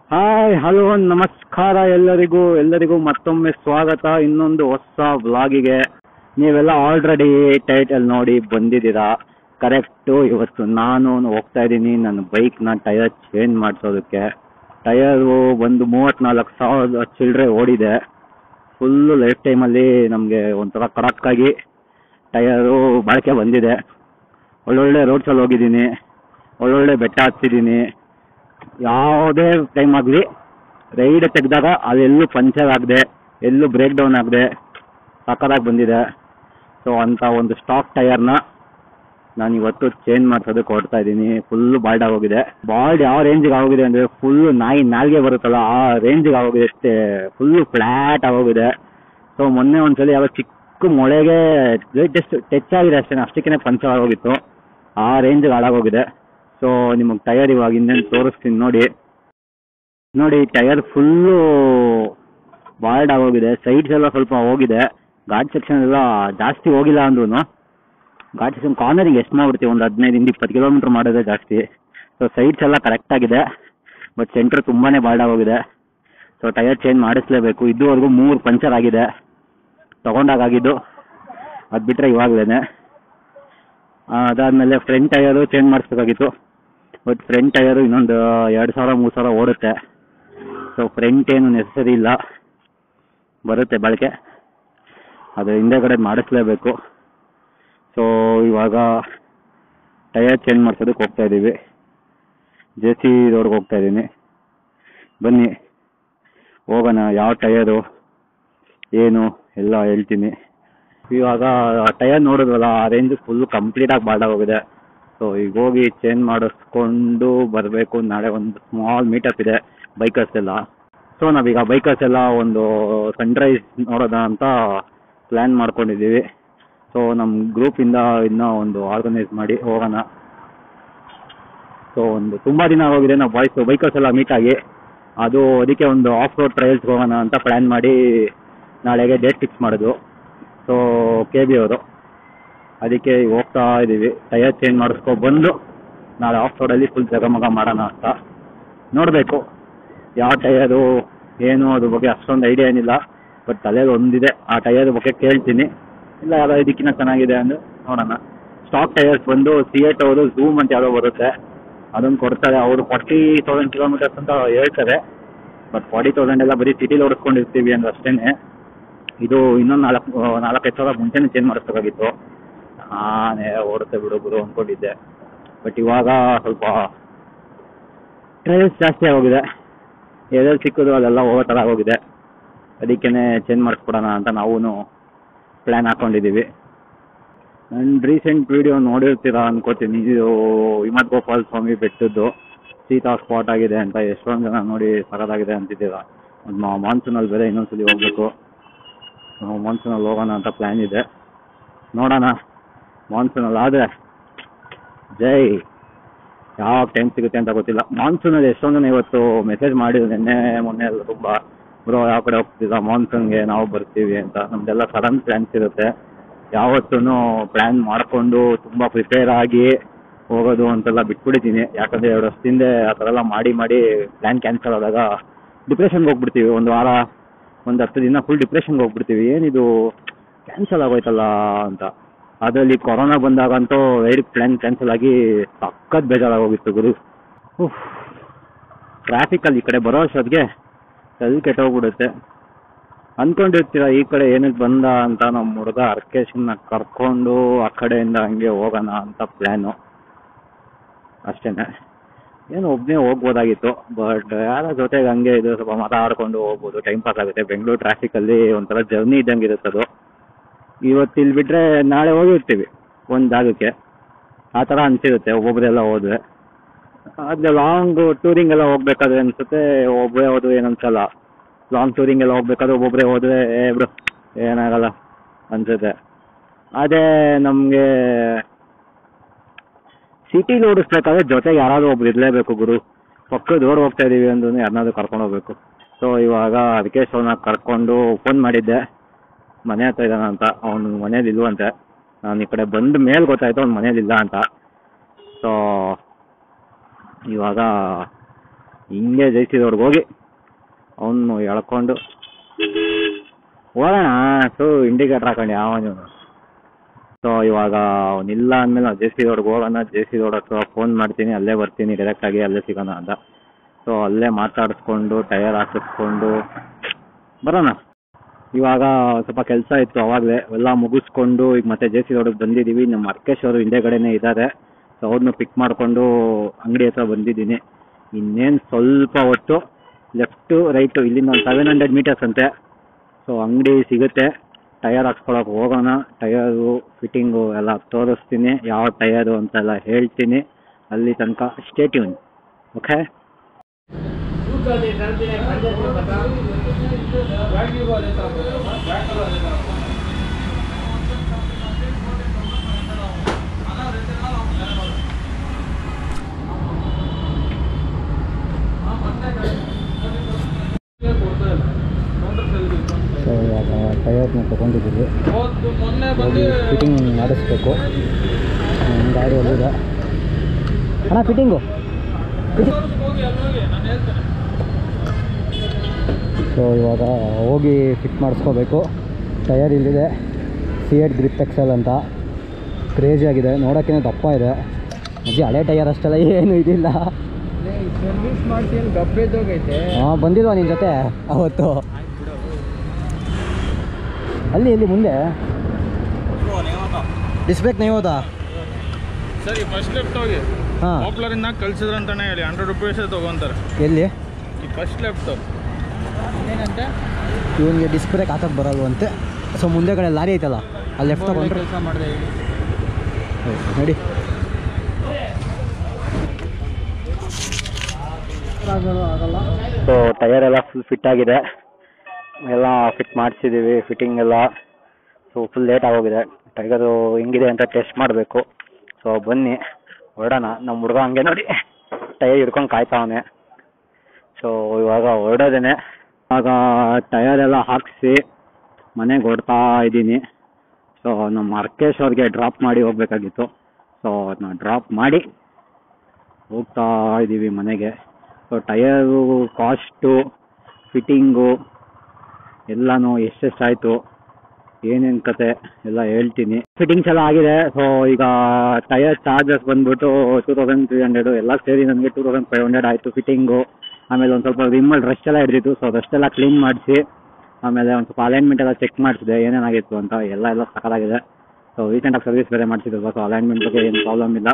hi hello ನಮಸ್ಕಾರ ಎಲ್ಲರಿಗೂ ಎಲ್ಲರಿಗೂ ಮತ್ತೊಮ್ಮೆ ಸ್ವಾಗತ ಇನ್ನೊಂದು ಹೊಸ ವ್ಲಾಗಿಗೆ ನೀವೆಲ್ಲ ಆಲ್ರೆಡಿ ಟೈಟಲ್ ನೋಡಿ ಬಂದಿದ್ದೀರಾ ಕರೆಕ್ಟು ಇವತ್ತು ನಾನು ಹೋಗ್ತಾ ಇದ್ದೀನಿ ನನ್ನ ಬೈಕ್ನ ಟೈರ್ ಚೇಂಜ್ ಮಾಡಿಸೋದಕ್ಕೆ ಟಯರು ಒಂದು ಮೂವತ್ತ್ನಾಲ್ಕು ಸಾವಿರದ ಚಿಲ್ಲರೆ ಓಡಿದೆ ಫುಲ್ಲು ಲೈಫ್ ಟೈಮಲ್ಲಿ ನಮಗೆ ಒಂಥರ ಕಡಕ್ಕಾಗಿ ಟಯರು ಬಾಳಿಕೆ ಬಂದಿದೆ ಒಳ್ಳೊಳ್ಳೆ ರೋಡ್ಸಲ್ಲಿ ಹೋಗಿದ್ದೀನಿ ಒಳ್ಳೊಳ್ಳೆ ಬೆಟ್ಟ ಹತ್ತಿದ್ದೀನಿ ಯಾವುದೇ ಟೈಮ್ ಆಗಲಿ ರೈಡ್ ತೆಗೆದಾಗ ಅದೆಲ್ಲೂ ಪಂಚರ್ ಆಗದೆ ಎಲ್ಲೂ ಬ್ರೇಕ್ ಡೌನ್ ಆಗದೆ ಸಕ್ಕದಾಗಿ ಬಂದಿದೆ ಸೊ ಅಂಥ ಒಂದು ಸ್ಟಾಕ್ ಟಯರ್ನ ನಾನು ಇವತ್ತು ಚೇಂಜ್ ಮಾಡ್ಸೋದಕ್ಕೆ ಹೊರಡ್ತಾ ಇದ್ದೀನಿ ಫುಲ್ಲು ಬಾಲ್ಡ್ ಆಗೋಗಿದೆ ಬಾಲ್ಡ್ ಯಾವ ರೇಂಜಿಗೆ ಆಗೋಗಿದೆ ಅಂದರೆ ಫುಲ್ಲು ನಾಯಿ ನಾಲ್ಗೆ ಬರುತ್ತಲ್ಲ ಆ ರೇಂಜಿಗೆ ಆಗೋಗಿದೆ ಅಷ್ಟೇ ಫುಲ್ಲು ಫ್ಲ್ಯಾಟ್ ಆಗೋಗಿದೆ ಸೊ ಮೊನ್ನೆ ಒಂದ್ಸಲಿ ಯಾವ ಚಿಕ್ಕ ಮೊಳೆಗೆ ಜಸ್ಟ್ ಟಚ್ ಆಗಿದೆ ಅಷ್ಟೇ ಅಷ್ಟಕ್ಕೇ ಪಂಚರ್ ಆಗೋಗಿತ್ತು ಆ ರೇಂಜಿಗೆ ಹಾಳಾಗೋಗಿದೆ ಸೊ ನಿಮಗೆ ಟಯರ್ ಇವಾಗ ಇನ್ನೇನು ತೋರಿಸ್ತೀನಿ ನೋಡಿ ನೋಡಿ ಟಯರ್ ಫುಲ್ಲು ಬಾಲ್ಡ್ ಆಗೋಗಿದೆ ಸೈಡ್ಸ್ ಎಲ್ಲ ಸ್ವಲ್ಪ ಹೋಗಿದೆ ಘಾಟ್ ಸೆಕ್ಷನ್ ಎಲ್ಲ ಜಾಸ್ತಿ ಹೋಗಿಲ್ಲ ಅಂದ್ರೂ ಘಾಟ್ ಸೆಕ್ಷನ್ ಕಾರ್ನರಿಂಗ್ ಎಷ್ಟು ಮಾಡ್ಬಿಡ್ತೀವಿ ಒಂದು ಹದಿನೈದಿಂದ ಇಪ್ಪತ್ತು ಕಿಲೋಮೀಟ್ರ್ ಮಾಡೋದೇ ಜಾಸ್ತಿ ಸೊ ಸೈಡ್ಸ್ ಎಲ್ಲ ಕರೆಕ್ಟ್ ಆಗಿದೆ ಬಟ್ ಸೆಂಟ್ರ್ ತುಂಬಾ ಬಾಲ್ಡ್ ಆಗೋಗಿದೆ ಸೊ ಟಯರ್ ಚೇಂಜ್ ಮಾಡಿಸ್ಲೇಬೇಕು ಇದುವರೆಗೂ ಮೂರು ಪಂಚರ್ ಆಗಿದೆ ತಗೊಂಡಾಗ ಆಗಿದ್ದು ಅದು ಬಿಟ್ಟರೆ ಇವಾಗಲೇ ಅದಾದಮೇಲೆ ಫ್ರಂಟ್ ಟಯರು ಚೇಂಜ್ ಮಾಡಿಸ್ಬೇಕಾಗಿತ್ತು ಬಟ್ ಫ್ರಂಟ್ ಟಯರು ಇನ್ನೊಂದು ಎರಡು ಸಾವಿರ ಮೂರು ಸಾವಿರ ಓಡುತ್ತೆ ಸೊ ಫ್ರಂಟ್ ಏನು ನೆಸಸರಿ ಇಲ್ಲ ಬರುತ್ತೆ ಬಳಕೆ ಅದು ಹಿಂದೆಗಡೆ ಮಾಡಿಸ್ಲೇಬೇಕು ಸೊ ಇವಾಗ ಟಯರ್ ಚೇಂಜ್ ಮಾಡ್ಸೋದಕ್ಕೆ ಹೋಗ್ತಾ ಇದ್ದೀವಿ ಜೆ ಸಿ ರೋಡ್ಗೆ ಹೋಗ್ತಾ ಇದ್ದೀನಿ ಬನ್ನಿ ಹೋಗೋಣ ಯಾವ ಟಯರು ಏನು ಎಲ್ಲ ಹೇಳ್ತೀನಿ ಇವಾಗ ಟಯರ್ ನೋಡಿದ್ವಲ್ಲ ಆ ರೇಂಜ್ ಫುಲ್ ಕಂಪ್ಲೀಟಾಗಿ ಬಾಡಾಗೋಗಿದೆ ಸೊ ಈಗ ಹೋಗಿ ಚೇಂಜ್ ಮಾಡಿಸ್ಕೊಂಡು ಬರಬೇಕು ನಾಳೆ ಒಂದು ಸ್ಮಾಲ್ ಮೀಟಪ್ ಇದೆ ಬೈಕರ್ಸ್ ಎಲ್ಲ ಸೊ ನಾವೀಗ ಬೈಕರ್ಸ್ ಎಲ್ಲ ಒಂದು ಸನ್ರೈಸ್ ನೋಡೋಣ ಅಂತ ಪ್ಲ್ಯಾನ್ ಮಾಡ್ಕೊಂಡಿದ್ದೀವಿ ಸೊ ನಮ್ಮ ಗ್ರೂಪಿಂದ ಇನ್ನೂ ಒಂದು ಆರ್ಗನೈಸ್ ಮಾಡಿ ಹೋಗೋಣ ಸೊ ಒಂದು ತುಂಬ ದಿನ ಹೋಗಿದೆ ನಾವು ಬಾಯ್ಸ್ ಬೈಕರ್ಸ್ ಎಲ್ಲ ಮೀಟ್ ಆಗಿ ಅದು ಅದಕ್ಕೆ ಒಂದು ಆಫ್ ರೋಡ್ ಟ್ರಯಲ್ಸ್ಗೆ ಹೋಗೋಣ ಅಂತ ಪ್ಲ್ಯಾನ್ ಮಾಡಿ ನಾಳೆಗೆ ಡೇಟ್ ಫಿಕ್ಸ್ ಮಾಡಿದ್ವು ಸೊ ಕೆ ಬಿ ಅವರು ಅದಕ್ಕೆ ಈಗ ಹೋಗ್ತಾ ಇದ್ದೀವಿ ಟಯರ್ ಚೇಂಜ್ ಮಾಡಿಸ್ಕೊ ಬಂದು ನಾಳೆ ಆಫ್ ರೋಡಲ್ಲಿ ಫುಲ್ ಜಗಮಗ ಮಾಡೋಣ ಅಂತ ನೋಡಬೇಕು ಯಾವ ಟಯರು ಏನು ಅದ್ರ ಬಗ್ಗೆ ಅಷ್ಟೊಂದು ಐಡಿಯಾ ಏನಿಲ್ಲ ಬಟ್ ತಲೆಯಲ್ಲಿ ಒಂದಿದೆ ಆ ಟಯರ್ ಬಗ್ಗೆ ಕೇಳ್ತೀನಿ ಇಲ್ಲ ಯಾರೋ ಇದಕ್ಕಿಂತ ಚೆನ್ನಾಗಿದೆ ಅಂದ್ರೆ ನೋಡೋಣ ಸ್ಟಾಕ್ ಟಯರ್ಸ್ ಬಂದು ಸಿ ಎಟ್ ಅವರು ಝೂಮ್ ಅಂತ ಯಾವುದೋ ಬರುತ್ತೆ ಅದನ್ನು ಕೊಡ್ತಾರೆ ಅವರು ಫಾರ್ಟಿ ತೌಸಂಡ್ ಕಿಲೋಮೀಟರ್ಸ್ ಅಂತ ಹೇಳ್ತಾರೆ ಬಟ್ ಫಾರ್ಟಿ ತೌಸಂಡ್ ಎಲ್ಲ ಬರೀ ಸಿಟಿಲಿ ಓಡಿಸ್ಕೊಂಡಿರ್ತೀವಿ ಅಂದ್ರೆ ಅಷ್ಟೇ ಇದು ಇನ್ನೊಂದು ನಾಲ್ಕು ನಾಲ್ಕೈದು ಸಾವಿರ ಮುಂಚೆನೇ ಚೇಂಜ್ ಮಾಡಿಸ್ಬೇಕಾಗಿತ್ತು ನಾನೇ ಓಡುತ್ತೆ ಬಿಡು ಗುರು ಅಂದ್ಕೊಂಡಿದ್ದೆ ಬಟ್ ಇವಾಗ ಸ್ವಲ್ಪ ಟ್ರಯಲ್ಸ್ ಜಾಸ್ತಿ ಆಗೋಗಿದೆ ಎಲ್ಲೆಲ್ಲಿ ಸಿಕ್ಕಿದ್ರು ಅಲ್ಲೆಲ್ಲ ಹೋಗೋ ಥರ ಆಗೋಗಿದೆ ಅದಕ್ಕೇ ಚೇಂಜ್ ಮಾಡಿಸ್ಕೊಡೋಣ ಅಂತ ನಾವು ಪ್ಲ್ಯಾನ್ ಹಾಕ್ಕೊಂಡಿದ್ದೀವಿ ನನ್ನ ರೀಸೆಂಟ್ ವಿಡಿಯೋ ನೋಡಿರ್ತೀರಾ ಅನ್ಕೋತೀನಿ ಇದು ಹಿಮತ್ ಗೋಪಾಲ್ ಸ್ವಾಮಿ ಬೆಟ್ಟದ್ದು ಸೀತಾ ಸ್ಪಾಟ್ ಆಗಿದೆ ಅಂತ ಎಷ್ಟೊಂದು ಜನ ನೋಡಿ ಸರದಾಗಿದೆ ಅಂತಿದ್ದೀರಾ ಮಾನ್ಸೂನಲ್ಲಿ ಬೇರೆ ಇನ್ನೊಂದ್ಸಲಿ ಹೋಗ್ಬೇಕು ಮಾನ್ಸೂನಲ್ಲಿ ಹೋಗೋಣ ಅಂತ ಪ್ಲ್ಯಾನ್ ಇದೆ ನೋಡೋಣ ಮಾನ್ಸೂನಲ್ಲಿ ಆದರೆ ಜೈ ಯಾವ ಟೈಮ್ ಸಿಗುತ್ತೆ ಅಂತ ಗೊತ್ತಿಲ್ಲ ಮಾನ್ಸೂನಲ್ಲಿ ಎಷ್ಟೊಂದು ಜನ ಇವತ್ತು ಮೆಸೇಜ್ ಮಾಡಿದ್ರು ನಿನ್ನೆ ಮೊನ್ನೆ ಎಲ್ಲ ತುಂಬ ಬ್ರೋ ಯಾವ ಕಡೆ ಹೋಗ್ತಿಲ್ಲ ಮಾನ್ಸೂನ್ಗೆ ನಾವು ಬರ್ತೀವಿ ಅಂತ ನಮ್ದೆಲ್ಲ ಸಡನ್ ಪ್ಲ್ಯಾನ್ಸ್ ಇರುತ್ತೆ ಯಾವತ್ತೂ ಪ್ಲ್ಯಾನ್ ಮಾಡಿಕೊಂಡು ತುಂಬ ಪ್ರಿಪೇರ್ ಆಗಿ ಹೋಗೋದು ಅಂತೆಲ್ಲ ಬಿಟ್ಬಿಟ್ಟಿದ್ದೀನಿ ಯಾಕಂದರೆ ಎರಡು ವರ್ಷದಿಂದ ಆ ಥರ ಎಲ್ಲ ಮಾಡಿ ಮಾಡಿ ಪ್ಲ್ಯಾನ್ ಕ್ಯಾನ್ಸಲ್ ಆದಾಗ ಡಿಪ್ರೆಷನ್ಗೆ ಹೋಗ್ಬಿಡ್ತೀವಿ ಒಂದು ವಾರ ಒಂದು ಹತ್ತು ದಿನ ಫುಲ್ ಡಿಪ್ರೆಷನ್ಗೆ ಹೋಗ್ಬಿಡ್ತೀವಿ ಏನಿದು ಕ್ಯಾನ್ಸಲ್ ಆಗೋಯ್ತಲ್ಲ ಅಂತ ಅದರಲ್ಲಿ ಕೊರೋನಾ ಬಂದಾಗಂತೂ ರೈಡ್ ಪ್ಲ್ಯಾನ್ ಕ್ಯಾನ್ಸಲ್ ಆಗಿ ಸಖತ್ ಬೇಜಾರಾಗೋಗಿತ್ತು ಗುರು ಉಫ್ ಟ್ರಾಫಿಕಲ್ಲಿ ಈ ಕಡೆ ಬರೋ ಅಷ್ಟೊತ್ತಿಗೆ ತಲೆ ಕೆಟ್ಟೋಗ್ಬಿಡುತ್ತೆ ಅಂದ್ಕೊಂಡಿರ್ತೀರ ಈ ಕಡೆ ಏನಕ್ಕೆ ಬಂದ ಅಂತ ನಮ್ಮ ಹುಡುಗ ಅರ್ಕೇಶನ್ನ ಕರ್ಕೊಂಡು ಆ ಕಡೆಯಿಂದ ಹಂಗೆ ಹೋಗೋಣ ಅಂತ ಪ್ಲ್ಯಾನು ಅಷ್ಟೇ ಏನು ಒಬ್ಬನೇ ಹೋಗ್ಬೋದಾಗಿತ್ತು ಬಟ್ ಯಾರ ಜೊತೆಗೆ ಹಂಗೆ ಇದು ಸ್ವಲ್ಪ ಮಾತಾಡ್ಕೊಂಡು ಹೋಗ್ಬೋದು ಟೈಮ್ ಪಾಸ್ ಆಗುತ್ತೆ ಬೆಂಗಳೂರು ಟ್ರಾಫಿಕಲ್ಲಿ ಒಂಥರ ಜರ್ನಿ ಇದ್ದಂಗೆ ಇರುತ್ತೆ ಅದು ಇವತ್ತು ಇಲ್ಲಿ ಬಿಟ್ಟರೆ ನಾಳೆ ಹೋಗಿರ್ತೀವಿ ಒಂದು ಜಾಗಕ್ಕೆ ಆ ಥರ ಅನಿಸಿರುತ್ತೆ ಒಬ್ಬೊಬ್ಬರೆಲ್ಲ ಹೋದ್ರೆ ಅದು ಲಾಂಗ್ ಟೂರಿಂಗ್ ಎಲ್ಲ ಹೋಗ್ಬೇಕಾದ್ರೆ ಅನಿಸುತ್ತೆ ಒಬ್ಬರೇ ಹೋದ್ರೆ ಏನು ಅನ್ಸಲ್ಲ ಲಾಂಗ್ ಟೂರಿಂಗ್ ಎಲ್ಲ ಹೋಗ್ಬೇಕಾದ್ರೆ ಒಬ್ಬೊಬ್ಬರೇ ಹೋದರೆ ಏ ಬಿಡು ಏನಾಗಲ್ಲ ಅನ್ಸುತ್ತೆ ಅದೇ ನಮಗೆ ಸಿಟಿಲಿ ಓಡಿಸ್ಬೇಕಾದ್ರೆ ಜೊತೆಗೆ ಯಾರಾದರೂ ಒಬ್ರು ಇರಲೇಬೇಕು ಗುರು ಪಕ್ಕದ ರೋಡ್ ಹೋಗ್ತಾ ಇದ್ದೀವಿ ಅಂದ್ರೂ ಯಾರನ್ನಾದ್ರೂ ಕರ್ಕೊಂಡು ಹೋಗ್ಬೇಕು ಸೊ ಇವಾಗ ಅದಕ್ಕೆ ಅವನ್ನ ಕರ್ಕೊಂಡು ಫೋನ್ ಮಾಡಿದ್ದೆ ಮನೆ ಹತ್ರ ಇದ್ದಾನ ಅಂತ ಅವನು ಮನೇಲಿ ಇಲ್ವಂತೆ ನಾನು ಈ ಕಡೆ ಬಂದ ಮೇಲೆ ಗೊತ್ತಾಯ್ತು ಅವ್ನು ಮನೇಲಿ ಇಲ್ಲ ಅಂತ ಸೊ ಇವಾಗ ಹಿಂಗೆ ಜೈಸಿದವ್ರಿಗೆ ಹೋಗಿ ಅವನು ಎಳ್ಕೊಂಡು ಹೋಗೋಣ ಸೊ ಇಂಡಿಕೇಟರ್ ಹಾಕೊಂಡು ಯಾವನು ಸೊ ಇವಾಗ ಅವನಿಲ್ಲ ಅಂದಮೇಲೆ ನಾವು ಜೆ ಸಿ ರೋಡ್ಗೆ ಹೋಗೋಣ ಜೆ ಸಿ ರೋಡ್ ಹತ್ರ ಫೋನ್ ಮಾಡ್ತೀನಿ ಅಲ್ಲೇ ಬರ್ತೀನಿ ಡೈರೆಕ್ಟಾಗಿ ಅಲ್ಲೇ ಸಿಗೋಣ ಅಂತ ಸೊ ಅಲ್ಲೇ ಮಾತಾಡಿಸ್ಕೊಂಡು ಟಯರ್ ಹಾಕಿಸ್ಕೊಂಡು ಬರೋಣ ಇವಾಗ ಸ್ವಲ್ಪ ಕೆಲಸ ಇತ್ತು ಅವಾಗಲೇ ಎಲ್ಲ ಮುಗಿಸ್ಕೊಂಡು ಈಗ ಮತ್ತೆ ಜೆ ಸಿ ರೋಡಿಗೆ ಬಂದಿದ್ದೀವಿ ನಮ್ಮ ಅರ್ಕೇಶ್ ಅವರು ಹಿಂದೆಗಡೆನೇ ಇದ್ದಾರೆ ಸೊ ಅವ್ರನ್ನ ಪಿಕ್ ಮಾಡಿಕೊಂಡು ಅಂಗಡಿ ಹತ್ರ ಬಂದಿದ್ದೀನಿ ಇನ್ನೇನು ಸ್ವಲ್ಪ ಹೊತ್ತು ಲೆಫ್ಟು ರೈಟು ಇಲ್ಲಿಂದ ಒಂದು ಸೆವೆನ್ ಹಂಡ್ರೆಡ್ ಮೀಟರ್ಸ್ ಅಂತೆ ಸೊ ಅಂಗಡಿ ಸಿಗುತ್ತೆ ಟಯರ್ ಹಾಕ್ಸ್ಕೊಳಕ್ಕೆ ಹೋಗೋಣ ಟಯರು ಫಿಟ್ಟಿಂಗು ಎಲ್ಲ ತೋರಿಸ್ತೀನಿ ಯಾವ ಟಯರು ಅಂತೆಲ್ಲ ಹೇಳ್ತೀನಿ ಅಲ್ಲಿ ತನಕ ಸ್ಟೇಟ್ಯೂನ್ ಓಕೆ ಸೊ ಇವಾಗ ಟಯರ್ನ ತೊಗೊಂಡಿದ್ದೀವಿ ಮೊನ್ನೆ ಹೋಗಿ ಫಿಟ್ಟಿಂಗ್ ಮಾಡಿಸ್ಬೇಕು ನಮ್ಮ ಗಾಡಿ ಅಲ್ಲಿದೆ ಅಣ್ಣ ಫಿಟ್ಟಿಂಗು ಹೋಗಿ ಅಲ್ಲಿ ಹೋಗಿ ನಾನು ಹೇಳ್ತೇನೆ ಸೊ ಇವಾಗ ಹೋಗಿ ಫಿಟ್ ಮಾಡಿಸ್ಕೋಬೇಕು ಟಯರ್ ಇಲ್ಲಿದೆ ಸಿ ಏಟ್ ಗ್ರಿಪ್ ಎಕ್ಸೆಲ್ ಅಂತ ಕ್ರೇಜಿ ಆಗಿದೆ ನೋಡೋಕ್ಕೇ ದಪ್ಪ ಇದೆ ಅಜ್ಜಿ ಹಳೆ ಟಯರ್ ಅಷ್ಟೆಲ್ಲ ಏನು ಇದಿಲ್ಲ ಸರ್ವಿಸ್ ಮಾಡ್ತೀನಿ ಗಬ್ಬೆದೋಗೈತೆ ಹಾಂ ಬಂದಿಲ್ವಾ ನಿನ್ನ ಜೊತೆ ಅವತ್ತು ಅಲ್ಲಿ ಇಲ್ಲಿ ಮುಂದೆ ಡಿಸ್ಬೇಕ್ ನೀವು ಹೌದಾ ಸರಿ ಫಸ್ಟ್ ಲೆಫ್ಟ್ ಹೋಗಿ ಹಾಂ ಪಾಪ್ಯುಲರಿಂದ ಕಳ್ಸಿದ್ರು ಅಂತಾನೆ ಹೇಳಿ ಹಂಡ್ರೆಡ್ ರುಪೀಸ್ ತಗೊಂತಾರೆ ಎಲ್ಲಿ ಈ ಫಸ್ಟ್ ಲೆಫ್ಟ್ ಏನಂತೆ ಇವನಿಗೆ ಡಿಸ್ಕ್ ಬ್ರೇಕ್ ಹಾಕಕ್ಕೆ ಬರಲ್ವಂತೆ ಸೊ ಮುಂದೆಗಡೆ ಲಾರಿ ಐತಲ್ಲ ಅಲ್ಲಿ ಲೆಫ್ಟ್ ತಗೊಂಡ್ರೆ ಕೆಲಸ ಮಾಡಿದೆ ನೋಡಿ ಆಗಲ್ಲ ಸೊ ಟಯರ್ ಎಲ್ಲ ಫುಲ್ ಫಿಟ್ ಆಗಿದೆ ಎಲ್ಲ ಫಿಟ್ ಮಾಡಿಸಿದ್ದೀವಿ ಫಿಟ್ಟಿಂಗ್ ಎಲ್ಲ ಸೊ ಫುಲ್ ಲೇಟ್ ಆಗೋಗಿದೆ ಟೈಗರು ಹೆಂಗಿದೆ ಅಂತ ಟೆಸ್ಟ್ ಮಾಡಬೇಕು ಸೊ ಬನ್ನಿ ಹೊರಡೋಣ ನಮ್ಮ ಹುಡುಗ ಹಂಗೆ ನೋಡಿ ಟೈರ್ ಹಿಡ್ಕೊಂಡು ಕಾಯ್ತಾವನೆ ಸೊ ಇವಾಗ ಹೊರಡೋದೇನೆ ಇವಾಗ ಟಯರ್ ಎಲ್ಲ ಹಾಕಿಸಿ ಮನೆಗೆ ಹೊಡ್ತಾ ಇದ್ದೀನಿ ಸೊ ನಮ್ಮ ಅರ್ಕೇಶ್ ಅವ್ರಿಗೆ ಡ್ರಾಪ್ ಮಾಡಿ ಹೋಗ್ಬೇಕಾಗಿತ್ತು ಸೊ ಅದನ್ನ ಡ್ರಾಪ್ ಮಾಡಿ ಹೋಗ್ತಾ ಇದ್ದೀವಿ ಮನೆಗೆ ಸೊ ಟಯರು ಕಾಸ್ಟು ಫಿಟ್ಟಿಂಗು ಎಲ್ಲನೂ ಎಷ್ಟೆಷ್ಟಾಯಿತು ಏನೇನು ಕತೆ ಎಲ್ಲ ಹೇಳ್ತೀನಿ ಫಿಟ್ಟಿಂಗ್ಸ್ ಎಲ್ಲ ಆಗಿದೆ ಸೊ ಈಗ ಟಯರ್ ಚಾರ್ಜಸ್ ಬಂದ್ಬಿಟ್ಟು ಟೂ ತೌಸಂಡ್ ತ್ರೀ ಹಂಡ್ರೆಡು ಎಲ್ಲ ಸೇರಿ ನನಗೆ ಟೂ ತೌಸಂಡ್ ಫೈವ್ ಹಂಡ್ರೆಡ್ ಆಯಿತು ಫಿಟ್ಟಿಂಗು ಆಮೇಲೆ ಒಂದು ಸ್ವಲ್ಪ ರಿಮ್ಮಲ್ಲಿ ರಸ್ಟ್ ಎಲ್ಲ ಹಿಡಿದಿತ್ತು ಸೊ ಅದಷ್ಟೆಲ್ಲ ಕ್ಲೀನ್ ಮಾಡಿಸಿ ಆಮೇಲೆ ಒಂದು ಸ್ವಲ್ಪ ಅಲೈನ್ಮೆಂಟ್ ಎಲ್ಲ ಚೆಕ್ ಮಾಡಿಸಿದೆ ಏನೇನಾಗಿತ್ತು ಅಂತ ಎಲ್ಲ ಎಲ್ಲ ಸಕಲಾಗಿದೆ ಸೊ ರೀಸೆಂಟಾಗಿ ಸರ್ವಿಸ್ ಬೇರೆ ಮಾಡಿಸಿದ್ರಲ್ವ ಸೊ ಅಲೈನ್ಮೆಂಟ್ ಬಗ್ಗೆ ಏನು ಪ್ರಾಬ್ಲಮ್ ಇಲ್ಲ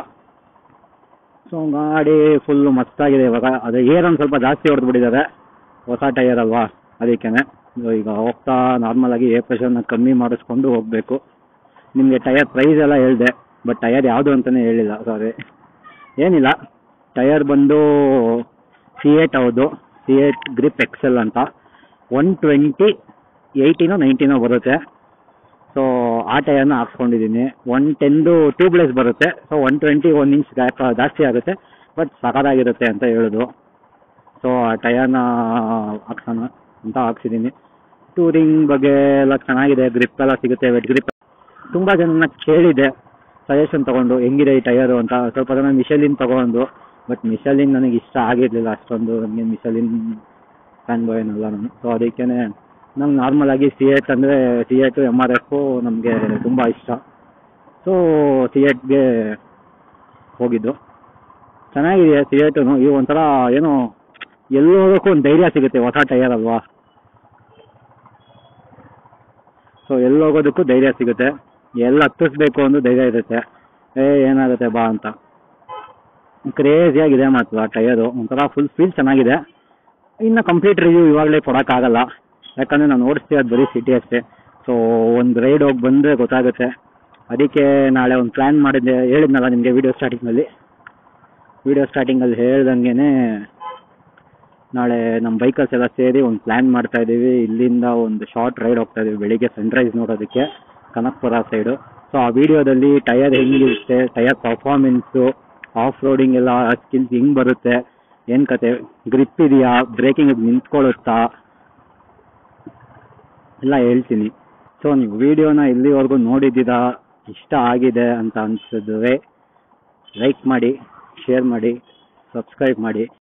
ಸೊ ಗಾಡಿ ಫುಲ್ಲು ಮಸ್ತಾಗಿದೆ ಇವಾಗ ಅದೇ ಏರ್ ಒಂದು ಸ್ವಲ್ಪ ಜಾಸ್ತಿ ಹೊಡೆದು ಬಿಟ್ಟಿದ್ದಾರೆ ಹೊಸ ಟೈರ್ ಅಲ್ವಾ ಅದಕ್ಕೇನೆ ಈಗ ಹೋಗ್ತಾ ನಾರ್ಮಲ್ ಆಗಿ ಏರ್ ಪ್ರೆಷರ್ನ ಕಮ್ಮಿ ಮಾಡಿಸ್ಕೊಂಡು ಹೋಗಬೇಕು ನಿಮಗೆ ಟಯರ್ ಪ್ರೈಸ್ ಎಲ್ಲ ಹೇಳಿದೆ ಬಟ್ ಟಯರ್ ಯಾವುದು ಅಂತಲೇ ಹೇಳಿಲ್ಲ ಸಾರಿ ಏನಿಲ್ಲ ಟಯರ್ ಬಂದು ಸಿ ಏಟ್ ಹೌದು ಸಿ ಏಟ್ ಗ್ರಿಪ್ ಎಕ್ಸೆಲ್ ಅಂತ ಒನ್ ಟ್ವೆಂಟಿ ಏಯ್ಟಿನೋ ನೈಂಟಿನೋ ಬರುತ್ತೆ ಸೊ ಆ ಟೈರ್ನ ಹಾಕ್ಸ್ಕೊಂಡಿದ್ದೀನಿ ಒನ್ ಟೆನ್ದು ಟ್ಯೂಬ್ಲೆಸ್ ಬರುತ್ತೆ so one twenty one inch gap ಜಾಸ್ತಿ ಆಗುತ್ತೆ ಬಟ್ ಸಖತ್ತಾಗಿರುತ್ತೆ ಅಂತ ಹೇಳೋದು ಸೊ ಆ ಟಯರ್ನ ಹಾಕ್ಸೋಣ ಅಂತ ಹಾಕ್ಸಿದ್ದೀನಿ ಟೂರಿಂಗ್ ಬಗ್ಗೆ ಎಲ್ಲ ಚೆನ್ನಾಗಿದೆ ಗ್ರಿಪ್ ಎಲ್ಲ ಸಿಗುತ್ತೆ ವೆಟ್ ಗ್ರಿಪ್ ತುಂಬ ಜನ ಕೇಳಿದೆ ಸಜೆಷನ್ ತೊಗೊಂಡು ಹೆಂಗಿದೆ ಈ ಟಯರು ಅಂತ ಸ್ವಲ್ಪ ಜನ ಮಿಷಲಿನ್ ತೊಗೊಂಡು ಬಟ್ ಮಿಷಲಿನ್ ನನಗೆ ಇಷ್ಟ ಆಗಿರಲಿಲ್ಲ ಅಷ್ಟೊಂದು ನನಗೆ ಮಿಷಲಿನ್ ಫ್ಯಾನ್ ಬಾಯ್ ಏನಲ್ಲ ನಾನು ಸೊ ಅದಕ್ಕೇ ನಂಗೆ ನಾರ್ಮಲ್ ಆಗಿ ಸಿ ಎಟ್ ಅಂದರೆ CEAT M R F ನಮಗೆ ತುಂಬ ಇಷ್ಟ ಸೊ ಸಿ ಎಟ್ಗೆ ಹೋಗಿದ್ದು ಚೆನ್ನಾಗಿದೆ ಸಿ ಎಟು ಈ ಒಂಥರ ಏನೋ ಎಲ್ಲಿ ಹೋಗೋಕ್ಕೂ ಒಂದು ಧೈರ್ಯ ಸಿಗುತ್ತೆ ಹೊಸ ಟೈರ್ ಅಲ್ವಾ ಸೊ ಎಲ್ಲಿ ಹೋಗೋದಕ್ಕೂ ಧೈರ್ಯ ಸಿಗುತ್ತೆ ಎಲ್ಲಿ ಹತ್ತಿಸ್ಬೇಕು ಅಂದ್ರೂ ಧೈರ್ಯ ಇರುತ್ತೆ ಏ ಏನಾಗುತ್ತೆ ಬಾ ಅಂತ ಕ್ರೇಜಿಯಾಗಿದೆ ಮಾತ್ರ ಆ ಟಯರು ಒಂಥರ ಫುಲ್ ಫೀಲ್ ಚೆನ್ನಾಗಿದೆ ಇನ್ನು ಕಂಪ್ಲೀಟ್ ರಿವ್ಯೂ ಇವಾಗಲೇ ಕೊಡೋಕ್ಕಾಗಲ್ಲ ಯಾಕಂದರೆ ನಾನು ಓಡಿಸ್ತಿರೋದು ಬರೀ ಸಿಟಿ ಅಷ್ಟೇ ಸೊ ಒಂದು ರೈಡ್ ಹೋಗಿ ಬಂದರೆ ಗೊತ್ತಾಗುತ್ತೆ ಅದಕ್ಕೆ ನಾಳೆ ಒಂದು ಪ್ಲ್ಯಾನ್ ಮಾಡಿದ್ದೆ ಹೇಳಿದ್ನಲ್ಲ ನಿಮಗೆ ವಿಡಿಯೋ ಸ್ಟಾರ್ಟಿಂಗಲ್ಲಿ ವಿಡಿಯೋ ಸ್ಟಾರ್ಟಿಂಗಲ್ಲಿ ಹೇಳ್ದಂಗೆ ನಾಳೆ ನಮ್ಮ ಬೈಕರ್ಸ್ ಎಲ್ಲ ಸೇರಿ ಒಂದು ಪ್ಲ್ಯಾನ್ ಮಾಡ್ತಾ ಇದ್ದೀವಿ ಇಲ್ಲಿಂದ ಒಂದು ಶಾರ್ಟ್ ರೈಡ್ ಹೋಗ್ತಾ ಇದ್ದೀವಿ ಬೆಳಿಗ್ಗೆ ಸನ್ರೈಸ್ ನೋಡೋದಕ್ಕೆ ಕನಕಪುರ ಸೈಡು ಸೊ ಆ ವಿಡಿಯೋದಲ್ಲಿ ಟಯರ್ ಹೆಂಗಿರುತ್ತೆ ಟಯರ್ ಪರ್ಫಾರ್ಮೆನ್ಸು ಆಫ್ ರೋಡಿಂಗ್ ಎಲ್ಲ ಸ್ಕಿಲ್ಸ್ ಹೆಂಗೆ ಬರುತ್ತೆ ಏನು ಕತೆ ಗ್ರಿಪ್ ಇದೆಯಾ ಬ್ರೇಕಿಂಗ್ ನಿಂತ್ಕೊಳ್ಳುತ್ತಾ ಎಲ್ಲ ಹೇಳ್ತೀನಿ ಸೊ ನೀವು ವಿಡಿಯೋನ ಇಲ್ಲಿವರೆಗೂ ನೋಡಿದ್ದೀರಾ ಇಷ್ಟ ಆಗಿದೆ ಅಂತ ಅನ್ಸಿದ್ರೆ ಲೈಕ್ ಮಾಡಿ ಶೇರ್ ಮಾಡಿ ಸಬ್ಸ್ಕ್ರೈಬ್ ಮಾಡಿ